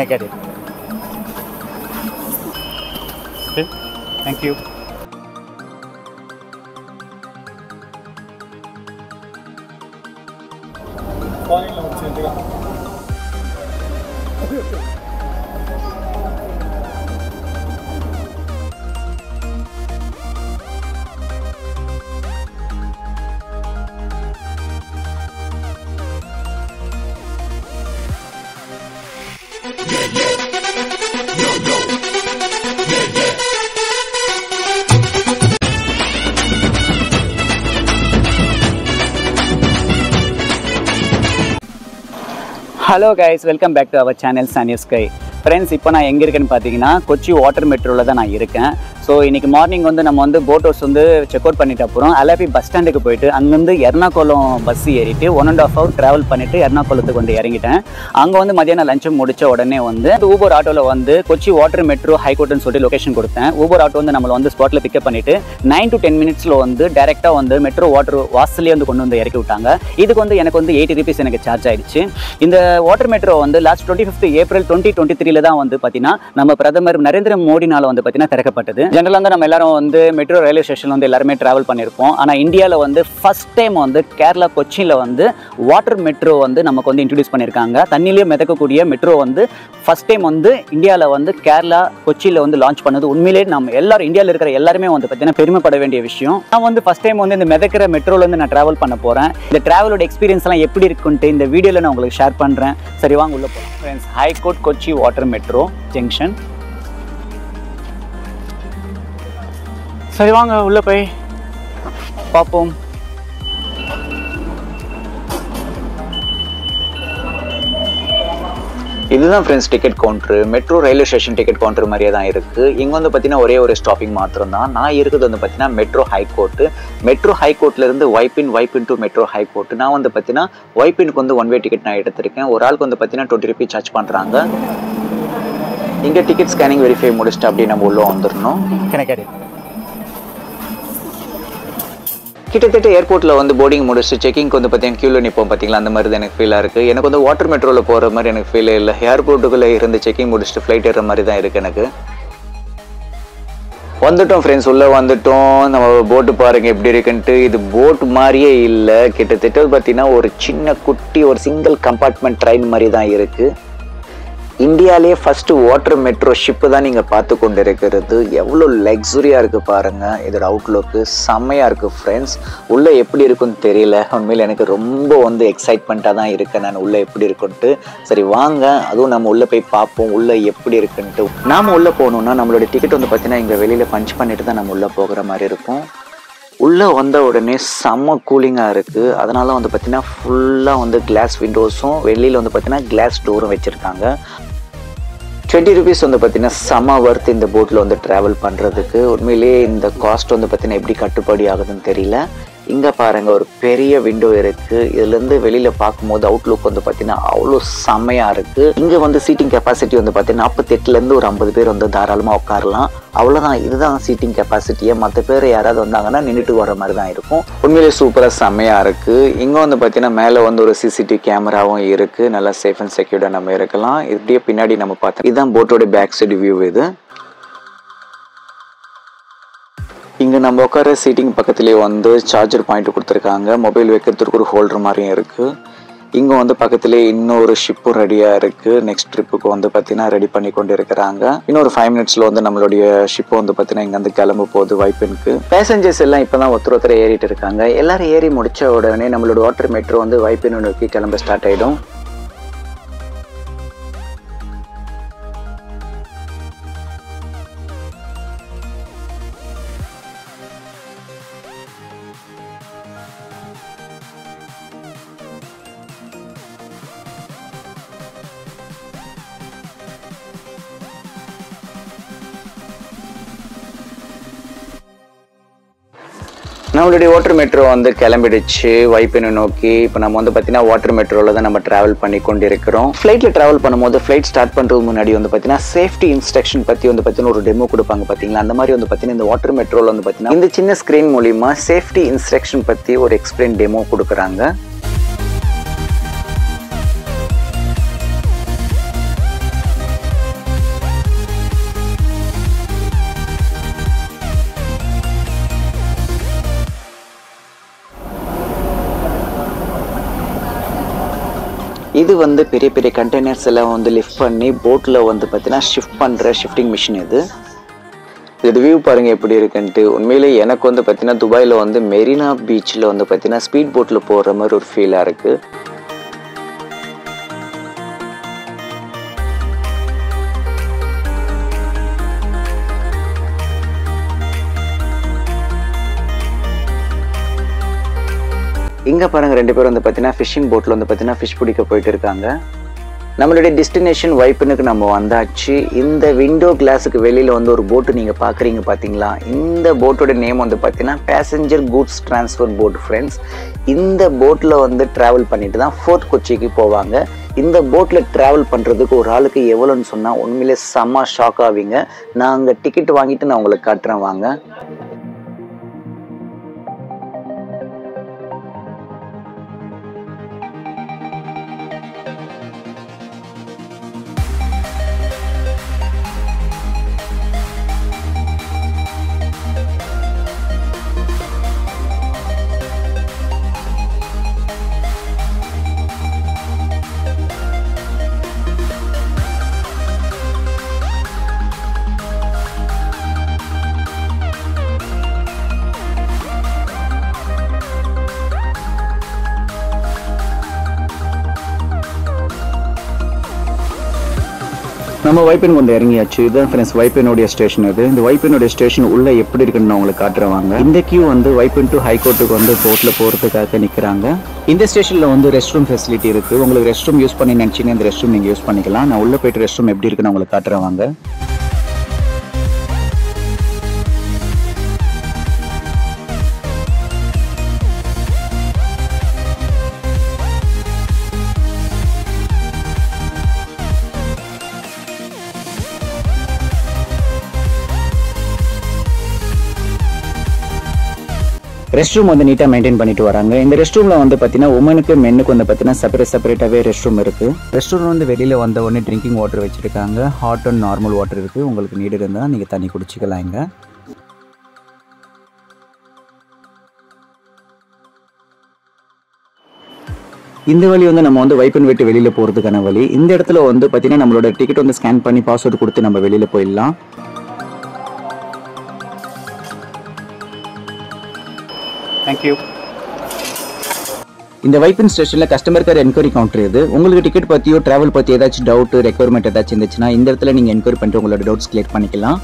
Can I get it? Okay. Thank you. Hello guys welcome back to our channel Sunny Sky friends இப்போ நான் எங்கே இருக்கேன்னு பார்த்தீங்கன்னா Kochi water மெட்ரோவில் தான் நான் இருக்கேன் ஸோ இன்றைக்கி மார்னிங் வந்து நம்ம வந்து போட் ஹவுஸ் வந்து செக் அவுட் பண்ணிட்ட அப்புறம் அலாப்பி பஸ் ஸ்டாண்டுக்கு போயிட்டு அங்கேருந்து எர்ணாகுளம் பஸ் ஏறிட்டு one and half hour travel பண்ணிவிட்டு எர்ணாகுளத்துக்கு வந்து இறங்கிட்டேன் அங்கே வந்து மதியானம் லஞ்சம் முடிச்ச உடனே வந்து ஊபர் ஆட்டோவில் வந்து கொச்சி வாட்டர் மெட்ரோ ஹைகோர்ட்னு சொல்லிட்டு லொகேஷன் கொடுத்தேன் ஊபர் ஆட்டோ வந்து நம்மளை வந்து ஸ்பாட்டில் பிக்கப் பண்ணிவிட்டு நைன் டு டென் மினிட்ஸில் வந்து டேரெக்டாக வந்து மெட்ரோ வாட்டர் வாசல்லே வந்து கொண்டு வந்து இறக்கி விட்டாங்க இதுக்கு வந்து எனக்கு வந்து எயிட்டி ருபீஸ் எனக்கு சார்ஜ் ஆயிடுச்சு இந்த வாட்டர் மெட்ரோ வந்து last twenty fifth April twenty twenty த்ரீல தான் வந்து பார்த்தீங்கன்னா நம்ம பிரதமர் நரேந்திர மோடினால வந்து பார்த்தீங்கன்னா திறக்கப்பட்டது ஜென்ரலாக வந்து நம்ம எல்லாரும் வந்து மெட்ரோ ரயில்வே ஸ்டேஷன் வந்து எல்லாருமே டிராவல் பண்ணியிருப்போம் ஆனால் இந்தியாவில் வந்து ஃபர்ஸ்ட் டைம் வந்து கேரளா கொச்சியில் வந்து வாட்டர் மெட்ரோ வந்து நமக்கு வந்து இன்ட்ரடியூஸ் பண்ணியிருக்காங்க தண்ணிலேயே மிதக்கக்கூடிய மெட்ரோ வந்து ஃபர்ஸ்ட் டைம் வந்து இந்தியாவில் வந்து கேரளா கொச்சியில் வந்து லான்ச் பண்ணது உண்மையிலேயே நம்ம எல்லாரும் இந்தியாவில் இருக்கிற எல்லாருமே வந்து பார்த்தீங்கன்னா பெருமைப்பட வேண்டிய விஷயம் நான் வந்து ஃபர்ஸ்ட் டைம் வந்து இந்த மிதக்கிற மெட்ரோலேருந்து நான் ட்ராவல் பண்ண போகிறேன் இந்த ட்ராவலோட எக்ஸ்பீரியன்ஸ் எல்லாம் எப்படி இருக்குன்ட்டு இந்த வீடியோவில் நான் உங்களுக்கு ஷேர் பண்ணுறேன் சரி வாங்க உள்ள போகிறோம் friends high court Kochi water metro junction சரி வாங்க உள்ள போய் பார்ப்போம் இதுதான் friends ticket counter metro railway station ticket counter மாதிரியே தான் இருக்குது இங்கே வந்து பார்த்தீங்கன்னா ஒரே ஒரு ஸ்டாப்பிங் மாத்திரம் தான் நான் இருக்கிறது வந்து பார்த்தீங்கன்னா மெட்ரோ ஹைகோர்ட் மெட்ரோ ஹைகோர்ட்லேருந்து Vypin Vypin to metro high court நான் வந்து பார்த்தீங்கன்னா வைப்பினுக்கு வந்து ஒன் வே டிக்கெட் நான் எடுத்திருக்கேன் ஒரு ஆளுக்கு வந்து பார்த்தீங்கன்னா டுவெண்ட்டி ருபீஸ் சார்ஜ் பண்ணுறாங்க இங்கே டிக்கெட் ஸ்கேனிங் வெரிஃபை முடிச்சுட்டு அப்படியே நம்ம உள்ளே வந்துடணும் கிடைக்காது கிட்டத்தட்ட ஏர்போர்ட்டில் வந்து போர்டிங் முடிச்சு செக்கிங்க்கு வந்து பார்த்தீங்கன்னா க்யூவில் நிற்போம் பார்த்தீங்களா அந்த மாதிரி தான் எனக்கு ஃபீலாக இருக்குது எனக்கு வந்து வாட்டர் மெட்ரோவில் போகிற மாதிரி எனக்கு ஃபீல் இல்லை ஏர்போர்ட்டுக்குள்ளே இருந்து செக்கிங் முடிச்சுட்டு ஃப்ளைட் ஏறுற மாதிரி தான் இருக்குது எனக்கு வந்துட்டோம் ஃப்ரெண்ட்ஸ் உள்ளே வந்துட்டோம் நம்ம போட்டு பாருங்க எப்படி இருக்குன்ட்டு இது போட் மாதிரியே இல்லை கிட்டத்தட்ட பார்த்தீங்கன்னா ஒரு சின்ன குட்டி ஒரு சிங்கிள் கம்பார்ட்மெண்ட் ட்ரெயின் மாதிரி தான் இருக்குது இந்தியாலே ஃபர்ஸ்ட் வாட்டர் மெட்ரோ ஷிப்பு தான் நீங்கள் பார்த்து கொண்டு இருக்கிறது எவ்வளோ லக்ஸுரியாக இருக்குது பாருங்கள் இதோட அவுட்லுக்கு செம்மையாக இருக்குது ஃப்ரெண்ட்ஸ் உள்ளே எப்படி இருக்குன்னு தெரியல உண்மையில் எனக்கு ரொம்ப வந்து எக்ஸைட்மெண்ட்டாக தான் இருக்கேன் நான் உள்ளே எப்படி இருக்குன்ட்டு சரி வாங்க அதுவும் நம்ம உள்ளே போய் பார்ப்போம் உள்ளே எப்படி இருக்குன்ட்டு நாம் உள்ளே போகணுன்னா நம்மளோட டிக்கெட் வந்து பார்த்தீங்கன்னா இங்கே வெளியில் பஞ்ச் பண்ணிட்டு தான் நம்ம உள்ளே போகிற மாதிரி இருக்கும் உள்ளே வந்த உடனே செம்ம கூலிங்காக இருக்குது அதனால வந்து பார்த்தீங்கன்னா ஃபுல்லாக வந்து கிளாஸ் விண்டோஸும் வெளியில் வந்து பார்த்தீங்கன்னா கிளாஸ் டோரும் வச்சுருக்காங்க டுவெண்ட்டி ருபீஸ் வந்து பார்த்தீங்கன்னா செம்ம ஒர்த் இந்த போட்டில் வந்து ட்ராவல் பண்ணுறதுக்கு உண்மையிலேயே இந்த காஸ்ட் வந்து பார்த்தீங்கன்னா எப்படி கட்டுப்படி ஆகுதுன்னு தெரியல இங்கே பாருங்க ஒரு பெரிய விண்டோ இருக்குது இதுலேருந்து வெளியில் பார்க்கும்போது அவுட்லுக் வந்து பார்த்தீங்கன்னா அவ்வளோ செம்மையாக இருக்குது இங்கே வந்து சீட்டிங் கெப்பாசிட்டி வந்து பார்த்தீங்கன்னா நாற்பத்தெட்டுலேருந்து ஒரு ஐம்பது பேர் வந்து தாராளமாக உட்காரலாம் அவ்வளோதான் இதுதான் சீட்டிங் கெப்பாசிட்டியே மற்ற பேர் யாராவது வந்தாங்கன்னா நின்றுட்டு வர மாதிரி தான் இருக்கும் உண்மையிலேயே சூப்பராக செம்மையாக இருக்குது இங்கே வந்து பார்த்தீங்கன்னா மேலே வந்து ஒரு சிசிடிவி கேமராவும் இருக்குது நல்லா சேஃப் அண்ட் செக்யூர்டாக நம்ம இருக்கலாம் இப்படியே பின்னாடி நம்ம பார்த்தோம் இதுதான் போட்டோட பேக் சைடு வியூ இது இங்கே நம்ம உட்கார சீட்டிங் பக்கத்துலேயே வந்து சார்ஜர் பாயிண்ட் கொடுத்துருக்காங்க மொபைல் வைக்கிறதுக்கு ஒரு ஹோல்டர் மாதிரியும் இருக்குது இங்கே வந்து பக்கத்துலேயே இன்னொரு ஷிப்பும் ரெடியாக இருக்குது நெக்ஸ்ட் ட்ரிப்புக்கு வந்து பார்த்தீங்கன்னா ரெடி பண்ணி கொண்டு இருக்கிறாங்க இன்னொரு ஃபைவ் மினிட்ஸில் வந்து நம்மளுடைய ஷிப்பு வந்து பார்த்தீங்கன்னா இங்கேருந்து கிளம்ப போகுது வைப்பினுக்கு பேசஞ்சர்ஸ் எல்லாம் இப்போ தான் ஒருத்தர் ஒருத்தர் ஏறிட்டு இருக்காங்க எல்லாரும் ஏறி முடிச்ச உடனே நம்மளோட வாட்டர் மெட்ரோ வந்து வைப்பினை நோக்கி கிளம்ப ஸ்டார்ட் ஆகிடும் நம்மளுடைய வாட்டர் மெட்ரோ வந்து கிளம்பிடுச்சு வைப்பினை நோக்கி இப்போ நம்ம வந்து பார்த்தீங்கன்னா வாட்டர் மெட்ரோவில் தான் நம்ம ட்ராவல் பண்ணி கொண்டு இருக்கிறோம் ஃப்ளைட்டில் ட்ராவல் பண்ணும்போது ஃப்ளைட் ஸ்டார்ட் பண்ணுறதுக்கு முன்னாடி வந்து பார்த்தீங்கன்னா சேஃப்டி இன்ஸ்ட்ரக்ஷன் பற்றி வந்து பார்த்தீங்கன்னா ஒரு டெமோ கொடுப்பாங்க பார்த்தீங்களா அந்த மாதிரி வந்து பார்த்தீங்கன்னா இந்த வாட்டர் மெட்ரோவில் வந்து பார்த்தீங்கன்னா இந்த சின்ன ஸ்க்ரீன் மூலிமா சேஃப்டி இன்ஸ்ட்ரக்ஷன் பற்றி ஒரு எக்ஸ்பிளைன் டெமோ கொடுக்குறாங்க இது வந்து பெரிய பெரிய கண்டெய்னர்ஸ் எல்லாம் வந்து லிஃப்ட் பண்ணி போட்டில் வந்து பார்த்தீங்கன்னா ஷிஃப்ட் பண்ணுற ஷிஃப்டிங் மிஷின் இது இது வியூ பாருங்க எப்படி இருக்குன்ட்டு உண்மையிலே எனக்கு வந்து பார்த்தீங்கன்னா துபாயில் வந்து மெரினா பீச்சில் வந்து பார்த்தீங்கன்னா ஸ்பீட் போட்டில் போகிற மாதிரி ஒரு ஃபீலாக இருக்குது இங்கே பாருங்க ரெண்டு பேரும் வந்து பார்த்தீங்கன்னா ஃபிஷிங் போட்டில் வந்து பார்த்தீங்கன்னா ஃபிஷ் பிடிக்க போயிட்டு இருக்காங்க நம்மளுடைய டெஸ்டினேஷன் வைப்புனுக்கு நம்ம வந்தாச்சு இந்த விண்டோ கிளாஸுக்கு வெளியில் வந்து ஒரு போட்டு நீங்கள் பார்க்குறீங்க பார்த்தீங்களா இந்த போட்டோட நேம் வந்து பார்த்தீங்கன்னா passenger goods transfer boat friends இந்த போட்டில் வந்து ட்ராவல் பண்ணிட்டு தான் ஃபோர்ட் கொச்சிக்கு போவாங்க இந்த போட்டில் ட்ராவல் பண்ணுறதுக்கு ஒரு ஆளுக்கு எவ்வளோன்னு சொன்னால் உண்மையிலே செம்ம ஷாக் ஆவீங்க நான் அங்கே டிக்கெட் வாங்கிட்டு நான் உங்களுக்கு காட்டுறேன் வாங்க நம்ம வைப்பன் கொண்டு இறங்கியாச்சு இதுதான் ஃப்ரெண்ட்ஸ் வைப்பனுடைய ஸ்டேஷன் இது இந்த வைப்பனுடைய ஸ்டேஷன் உள்ள எப்படி இருக்குன்னு நான் உங்களுக்கு காட்டுறவாங்க இந்த கியூ வந்து வைப்பன் டு ஹைகோர்ட்டுக்கு வந்து போட்ல போறதுக்காக நிக்கிறாங்க இந்த ஸ்டேஷன்ல வந்து ரெஸ்ட் ரூம் ஃபெசிலிட்டி இருக்கு உங்களுக்கு ரெஸ்ட் ரூம் யூஸ் பண்ணி நினைச்சீங்கன்னா இந்த ரெஸ்ட் ரூம் நீங்க யூஸ் பண்ணிக்கலாம் நான் உள்ள போயிட்டு ரெஸ்ட் ரூம் எப்படி இருக்குன்னு உங்களுக்கு காட்டுறவாங்க ரெஸ்ட் ரூம் வந்து நீட்டாக மெயின்டைன் பண்ணிட்டு வராங்க இந்த ரெஸ்ட் ரூம்ல வந்து பார்த்தீங்கன்னா உமனுக்கு மென்னுக்கு வந்து பார்த்தீங்கன்னா செப்பரேட் செப்பரேட்டாகவே ரெஸ்ட் ரூம் இருக்கு ரெஸ்ட் ரூம் வந்து வெளியில வந்த உடனே ட்ரிங்கிங் வாட்டர் வச்சிருக்காங்க ஹாட் அண்ட் நார்மல் வாட்டர் இருக்கு உங்களுக்கு நீடு இருந்தால் நீங்கள் தண்ணி குடிச்சிக்கலாம் இங்க இந்த வழி வந்து நம்ம வந்து வைப்பன் விட்டு வெளியில போறதுக்கான வழி இந்த இடத்துல வந்து பார்த்தீங்கன்னா நம்மளோட டிக்கெட் வந்து ஸ்கேன் பண்ணி பாஸ்வேர்டு கொடுத்து நம்ம வெளியில போயிடலாம் தேங்க்யூ இந்த வைப்பின் ஸ்டேஷனில் கஸ்டமர் கேர் என்கொயரி கவுண்டர் இது உங்களுக்கு டிக்கெட் பற்றியோ ட்ராவல் பற்றி ஏதாச்சும் டவுட் ரெக்குவயர்மெண்ட் ஏதாச்சும் இருந்துச்சுன்னா இந்த இடத்துல நீங்கள் என்கொயரி பண்ணிட்டு உங்களோட டவுட்ஸ் கிளியர் பண்ணிக்கலாம்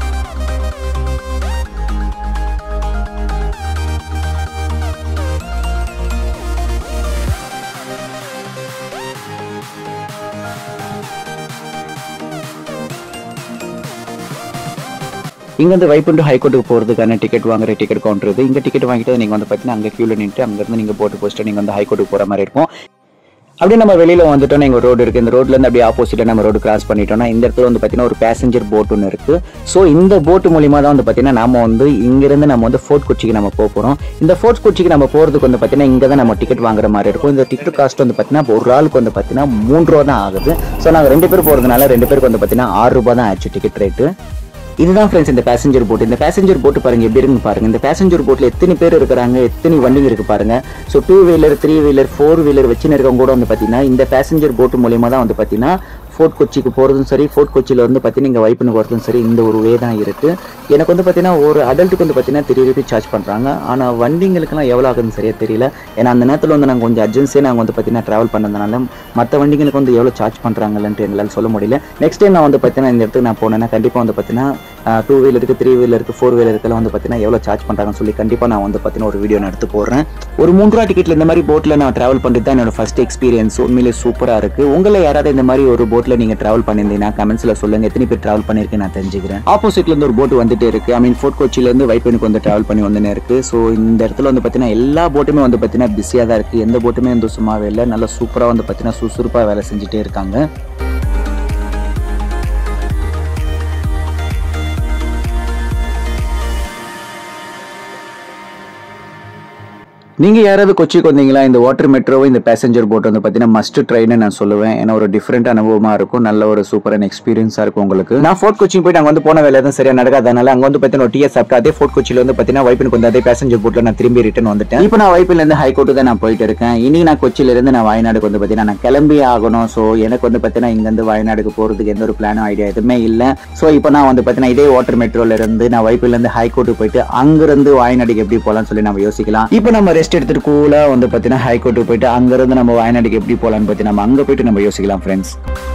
இங்கேருந்து வைப்புண்டு ஹைகோர்ட்டுக்கு போகிறதுக்கான டிக்கெட் வாங்குற டிக்கெட் கவுண்டர் இது இங்கே டிக்கெட் வாங்கிட்டு நீங்கள் வந்து பார்த்தீங்கன்னா அங்கே க்யூவில் நின்று அங்கேருந்து நீங்கள் போட்டு போஸ்ட்டு நீங்கள் வந்து ஹைகோர்ட்டுக்கு போகிற மாதிரி இருக்கும் அப்படியே நம்ம வெளியில் வந்துட்டோம்னா இங்கே ரோடு இருக்குது இந்த ரோட்லேருந்து அப்படியே ஆப்போசிட்டில் நம்ம ரோடு கிராஸ் பண்ணிட்டோம்னா இந்த இடத்துல வந்து பார்த்தீங்கன்னா ஒரு பேசஞ்சர் போட் ஒன்று இருக்குது ஸோ இந்த போட்டு மூலியமாக தான் வந்து பார்த்தீங்கன்னா நம்ம வந்து இங்கேருந்து நம்ம வந்து ஃபோர்ட் கொச்சிக்கு நம்ம போக போகிறோம் இந்த ஃபோர்ட் கொச்சிக்கு நம்ம போகிறதுக்கு வந்து பார்த்தீங்கன்னா இங்கே தான் நம்ம டிக்கெட் வாங்குற மாதிரி இருக்கும் இந்த டிக்கெட் காஸ்ட் வந்து பார்த்தீங்கன்னா ஒரு ஆளுக்கு வந்து பார்த்தீங்கன்னா மூணு ரூபா தான் ஆகுது ஸோ நாங்கள் ரெண்டு பேர் போகிறதுனால ரெண்டு பேருக்கு வந்து பார்த்தீங்கன்னா ஆறு ரூபா தான் ஆச்சு டிக்கெட் ரேட்டு இதுதான் ஃப்ரெண்ட்ஸ் இந்த பேசஞ்சர் போட் இந்த பேசஞ்சர் போட் பாருங்க எப்படி இருக்குன்னு பாருங்க இந்த பேசஞ்சர் போட்ல எத்தனை பேர் இருக்கிறாங்க எத்தனை வண்டிங்க இருக்கு பாருங்க so two wheeler three wheeler four wheeler வச்சுன்னு இருக்கவங்க கூட வந்து பார்த்தீங்கன்னா இந்த பேசஞ்சர் போட் மூலியமா தான் வந்து பார்த்தீங்கன்னா ஃபோர்ட் கொச்சிக்கு போகிறதும் சரி ஃபோர்ட் கொச்சியில் வந்து பார்த்தீங்கன்னா இங்கே வைப்புன்னு போகிறதும் சரி இந்த ஒரு வே தான் இருக்குது எனக்கு வந்து பார்த்தீங்கன்னா ஒரு அடல்ட்டுக்கு வந்து பார்த்தீங்கன்னா த்ரீ ருபீஸ் சார்ஜ் பண்ணுறாங்க ஆனால் வண்டிங்களுக்குலாம் எவ்வளோ ஆகுதுன்னு சரியாக தெரியல ஏன்னா அந்த நேரத்தில் வந்து நாங்கள் கொஞ்சம் அர்ஜென்சியாக நாங்கள் வந்து பார்த்தீங்கன்னா ட்ராவல் பண்ணதுனால மற்ற வண்டிங்களுக்கு வந்து எவ்வளோ சார்ஜ் பண்ணுறாங்கன்ட்டு எங்களால் சொல்ல முடியல நெக்ஸ்ட் டைம் நான் வந்து பார்த்தீங்கன்னா இந்த இடத்துக்கு நான் போனேன்னா கண்டிப்பாக வந்து பார்த்தீங்கன்னா டூ வீலருக்கு த்ரீ வீலருக்கு ஃபோர் வீலருக்குலாம் வந்து பார்த்தீங்கன்னா எவ்வளோ சார்ஜ் பண்ணுறாங்கன்னு சொல்லி கண்டிப்பாக நான் வந்து பார்த்தீங்கன்னா ஒரு வீடியோ நான் எடுத்து போடுறேன் ஒரு மூன்று ரூபா டிக்கெட்டில் இந்த மாதிரி போட்டில் நான் ட்ராவல் பண்ணிட்டு தான் என்னோட ஃபர்ஸ்ட் எக்ஸ்பீரியன்ஸ் உண்மையிலே சூப்பராக இருக்குது உங்களை யாராவது இந்த மாதிரி ஒரு போட்டில் நீங்கள் ட்ராவல் பண்ணியிருந்தீங்கன்னா கமெண்ட்ஸில் சொல்லுங்கள் எத்தனை பேர் ட்ராவல் பண்ணியிருக்கேன் நான் தெரிஞ்சுக்கிறேன் ஆப்போசிட்ல இருந்து ஒரு போட் வந்துட்டே இருக்கு ஐ மீன் ஃபோர்ட் கொச்சிலேருந்து வைப்பனுக்கு வந்து ட்ராவல் பண்ணி வந்துனே இருக்கு ஸோ இந்த இடத்துல வந்து பார்த்தீங்கன்னா எல்லா போட்டுமே வந்து பார்த்தீங்கன்னா பிஸியாக தான் இருக்குது எந்த போட்டுமே வந்து சும்மாவே இல்லை நல்லா சூப்பராக வந்து பார்த்தீங்கன்னா சுறுசுறுப்பாக வேலை செஞ்சுட்டே இருக்காங்க நீங்க யாராவது கொச்சிக்கு வந்தீங்களா இந்த வாட்டர் மெட்ரோ இந்த பேசஞ்சர் போட் வந்து பாத்தீங்கன்னா மஸ்ட் ட்ரெயின் நான் சொல்லுவேன் ஏன்னா ஒரு டிஃப்ரெண்ட் அனுபவமா இருக்கும் நல்ல ஒரு சூப்பரான எக்ஸ்பீரியன்ஸா இருக்கும் உங்களுக்கு நான் ஃபோர்ட் கொச்சி போயிட்டு அங்க வந்து போன வேலை எதுவும் சரியா நடக்காதனால அங்க வந்து பாத்தீங்கன்னா ஒரு டிஎஸ் சாப்பிட்டு அதே ஃபோர்ட் கொச்சியில வந்து பாத்தீங்கன்னா வைப்பினுக்கு வந்து அதே பேசஞ்சர் போட்ல நான் திரும்பி ரிட்டர்ன் வந்துட்டேன் இப்போ நான் வைப்பில இருந்து ஹைகோர்ட்டு தான் நான் போயிட்டு இருக்கேன் இனி நான் கொச்சியில இருந்து நான் வயநாடுக்கு வந்து பாத்தீங்கன்னா நான் கிளம்பி ஆகணும் ஸோ எனக்கு வந்து பாத்தீங்கன்னா இங்க இருந்து வயநாடுக்கு போறதுக்கு எந்த ஒரு பிளானும் ஐடியா எதுவுமே இல்லை ஸோ இப்போ நான் வந்து பாத்தீங்கன்னா இதே வாட்டர் மெட்ரோல இருந்து நான் வைப்பில இருந்து ஹைகோர்ட்டு போயிட்டு அங்கிருந்து வயநாடுக்கு எப்படி போலாம்னு சொல்லி நம்ம யோசிக்கலாம் இப்போ நம்ம ரெஸ்ட் எடுத்துட்டு கூலா வந்து பாத்தீங்கன்னா ஹைகோர்ட்டு போயிட்டு அங்கிருந்து நம்ம வயநாடுக்கு எப்படி போலாம்னு பத்தி நம்ம அங்க போயிட்டு நம்ம யோசிக்கலாம் friends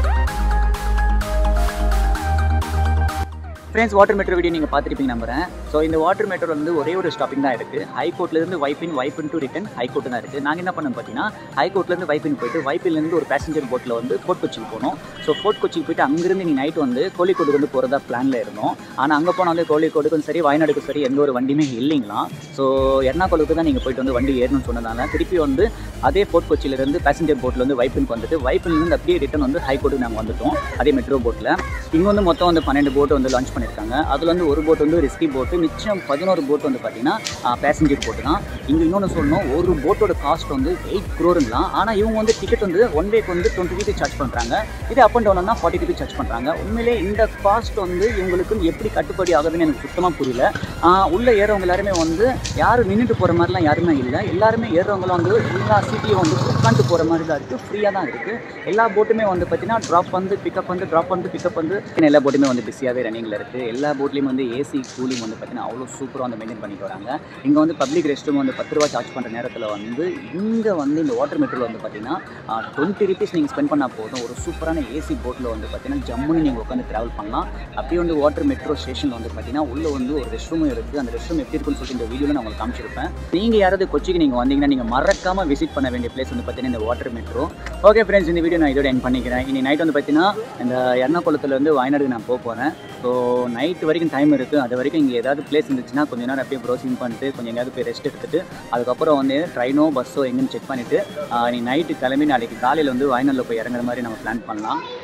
friends water metro video நீங்கள் பார்த்துருப்பீங்க நம்புறேன் ஸோ இந்த வாட்டர் மெட்ரோ வந்து ஒரே ஒரு ஸ்டாப்பிங் தான் இருக்குது ஹைகோர்ட்லேருந்து Vypin Vypin to return high court தான் இருக்குது நாங்கள் என்ன பண்ணோம் பார்த்தீங்கன்னா ஹைகோர்ட்லேருந்து வைப்பின் போயிட்டு வைப்பிலேருந்து ஒரு பேசஞ்சர் போட்டில் வந்து ஃபோர்ட் கொச்சிக்கு போனோம் ஸோ ஃபோர்ட் கொச்சிக்கு போயிட்டு அங்கேருந்து நீ நைட் வந்து கோழிக்கோடுக்கு வந்து போகிறதா பிளானில் இருந்தோம் ஆனால் அங்கே போனால் வந்து கோழிக்கோடுக்கும் சரி வயநாடுக்கும் சரி எந்த ஒரு வண்டியுமே இல்லைங்களாம் ஸோ எர்ணாகுளத்துக்கு தான் நீங்கள் போயிட்டு வந்து வண்டி ஏறணும்னு சொன்னதால திருப்பி வந்து அதே ஃபோர்ட் கொச்சியிலேருந்து பேசஞ்சர் போட்டில் வந்து வைப்பினுக்கு வந்துட்டு வைப்பின்லேருந்து அப்படியே ரிட்டன் வந்து ஹைகோர்ட்டுக்கு நாங்கள் வந்துட்டோம் அதே மெட்ரோ போட்டில் இங்கே வந்து மொத்தம் வந்து பன்னெண்டு போட் வந்து லான்ச் பண்ணியிருக்காங்க அதில் வந்து ஒரு போட் வந்து ரிஸ்கி போட்டு மிச்சம் பதினோரு போட் வந்து பார்த்தீங்கன்னா பேசஞ்சர் போட்டு தான் இங்கே இன்னொன்று சொல்லணும் ஒரு போட்டோட காஸ்ட் வந்து எயிட் க்ரோருங்களாம் ஆனால் இவங்க வந்து டிக்கெட் வந்து ஒன் வேக்கு வந்து டுவெண்ட்டி ருபீஸ் சார்ஜ் பண்ணுறாங்க இதே அப் அண்ட் டவுன்னா ஃபார்ட்டி ருபீஸ் சார்ஜ் பண்ணுறாங்க உண்மையிலே இந்த காஸ்ட் வந்து இவங்களுக்கு எப்படி கட்டுப்படி ஆகுதுன்னு எனக்கு சுத்தமாக புரியல ஆஹ் உள்ள ஏறவங்க எல்லாருமே வந்து யாரும் நின்றுட்டு போகிற மாதிரிலாம் யாருமே இல்லை எல்லாருமே ஏறுறவங்களும் வந்து எல்லா சீட்டையும் வந்து உட்காந்து போகிற மாதிரி தான் இருக்குது ஃப்ரீயாக தான் இருக்குது எல்லா போட்டுமே வந்து பார்த்தீங்கன்னா ட்ராப் வந்து பிக்கப் வந்து ட்ராப் வந்து பிக்கப் வந்து எல்லா போட்டுமே வந்து பிஸியாகவே ரன்னிங்கில் இருக்குது எல்லா போட்லேயும் வந்து ஏசி கூலிங் வந்து பார்த்தீங்கன்னா அவ்வளோ சூப்பராக வந்து மெயின்டைன் பண்ணிட்டு வராங்க இங்கே வந்து பப்ளிக் ரெஸ்ட் ரூம் வந்து பத்து ரூபா சார்ஜ் பண்ணுற நேரத்தில் வந்து இங்கே வந்து இந்த வாட்டர் மெட்ரோவில் வந்து பார்த்தீங்கன்னா டுவெண்ட்டி ருபீஸ் நீங்கள் ஸ்பெண்ட் பண்ணால் போதும் ஒரு சூப்பரான ஏசி போட்டில் வந்து பார்த்தீங்கன்னா ஜம்முன்னு நீங்கள் உட்காந்து ட்ராவல் பண்ணலாம் அப்படியே வந்து வாட்டர் மெட்ரோ ஸ்டேஷனில் வந்து பார்த்தீங்கன்னா உள்ளே வந்து ஒரு ரெஸ்ட் ரூமும் இருக்குது அந்த ரெஸ்ட் ரூம் எப்படி இருக்குன்னு சொல்லிட்டு இந்த வீடியோவில் நான் உங்களுக்கு காமிச்சிருப்பேன் நீங்கள் யாராவது கொச்சிக்கு நீங்கள் வந்தீங்கன்னா நீங்கள் மறக்காமல் விசிட் பண்ண வேண்டிய பிளேஸ் வந்து பார்த்தீங்கன்னா இந்த வாட்டர் மெட்ரோ ஓகே ஃப்ரெண்ட்ஸ் இந்த வீடியோ நான் இதோட என் பண்ணிக்கிறேன் இனி நைட் வந்து பார்த்தீங்கன்னா இந்த எர்ணாகுளத்துலேருந்து வயநாடுக்கு நான் போக போகிறேன் ஸோ நைட் வரைக்கும் டைம் இருக்குது அது வரைக்கும் இங்கே ஏதாவது பிளேஸ் இருந்துச்சுன்னா கொஞ்ச நேரம் அப்படியே ப்ரௌசிங் பண்ணிட்டு கொஞ்சம் எங்கேயாவது போய் ரெஸ்ட் எடுத்துட்டு அதுக்கப்புறம் வந்து ட்ரெயினோ பஸ்ஸோ எங்கேன்னு செக் பண்ணிவிட்டு நீ நைட்டு கிளம்பி நாளைக்கு காலையில் வந்து வயநாட்டில் போய் இறங்குற மாதிரி நம்ம பிளான் பண்ணலாம்